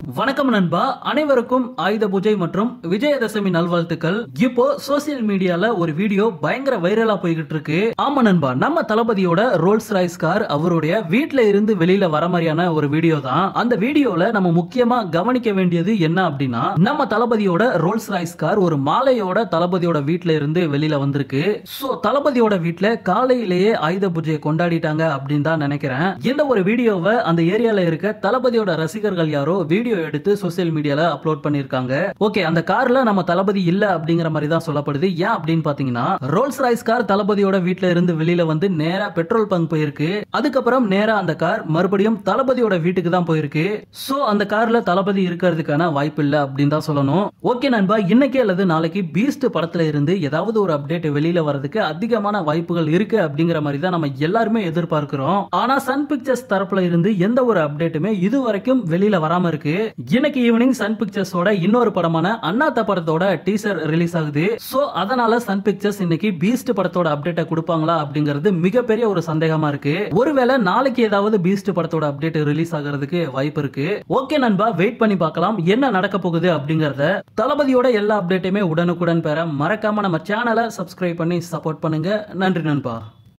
வணக்கம் நண்பா அனைவருக்கும் ஆயுத பூஜை மற்றும் விஜயதசமி நல்வாழ்த்துக்கள் இப்போ சோசியல் மீடியால ஒரு வீடியோ பயங்கர வைரலா போய்கிட்டு இருக்கு ஆமா நண்பா நம்ம தளபதியோட ரோல்ஸ் ராய்ஸ் கார் அவருடைய வீட்ல இருந்து வெளியில வர மாதிரியான ஒரு வீடியோ தான் அந்த வீடியோல நம்ம முக்கியமா கவனிக்க வேண்டியது என்ன அப்படின்னா நம்ம தளபதியோட ரோல்ஸ் ராய்ஸ் கார் ஒரு மாலையோட தளபதியோட வீட்ல இருந்து வெளியில வந்திருக்கு சோ தளபதியோட வீட்ல காலையிலேயே ஆயுத பூஜையை கொண்டாடிட்டாங்க அப்படின்னு தான் நினைக்கிறேன் இந்த ஒரு வீடியோவை அந்த ஏரியால இருக்க தளபதியோட ரசிகர்கள் யாரோ வீடியோ எடுத்து சோசியல் மீடியால அப்லோட் பண்ணிருக்காங்க ஓகே அந்த கார்ல நம்ம தளபதி இல்ல அப்படிங்கிற மாதிரி தான் சொல்லப்படுது ஏன் அப்படின்னு பாத்தீங்கன்னா ரோல்ஸ் ராய்ஸ் கார் தளபதியோட வீட்ல இருந்து வெளியில வந்து நேரா பெட்ரோல் பங்க் போயிருக்கு அதுக்கப்புறம் நேரா அந்த கார் மறுபடியும் தளபதியோட வீட்டுக்கு தான் போயிருக்கு சோ அந்த கார்ல தளபதி இருக்கிறதுக்கான வாய்ப்பு இல்ல அப்படின்னு தான் சொல்லணும் ஓகே நண்பா இன்னைக்கு அல்லது நாளைக்கு பீஸ்ட் படத்துல இருந்து ஏதாவது ஒரு அப்டேட் வெளியில வரதுக்கு அதிகமான வாய்ப்புகள் இருக்கு அப்படிங்கிற மாதிரி தான் நம்ம எல்லாருமே எதிர்பார்க்கிறோம் ஆனா சன் பிக்சர்ஸ் தரப்புல இருந்து எந்த ஒரு அப்டேட்டுமே இது வரைக்கும் வெளியில வராம இருக்கு இன்னைக்கு ஈவினிங் சன் பிக்சர்ஸோட இன்னொரு படமான அண்ணாத்த படத்தோட டீசர் ரிலீஸ் ஆகுது சோ அதனால சன் பிக்சர்ஸ் இன்னைக்கு பீஸ்ட் படத்தோட அப்டேட்டை கொடுப்பாங்களா அப்படிங்கிறது மிகப்பெரிய ஒரு சந்தேகமா இருக்கு ஒருவேளை நாளைக்கு ஏதாவது பீஸ்ட் படத்தோட அப்டேட் ரிலீஸ் ஆகிறதுக்கு வாய்ப்பு இருக்கு ஓகே நண்பா வெயிட் பண்ணி பார்க்கலாம் என்ன நடக்க போகுது அப்படிங்கறத தளபதியோட எல்லா அப்டேட்டையுமே உடனுக்குடன் பெற மறக்காம நம்ம சேனலை சப்ஸ்கிரைப் பண்ணி சப்போர்ட் பண்ணுங்க நன்றி நண்பா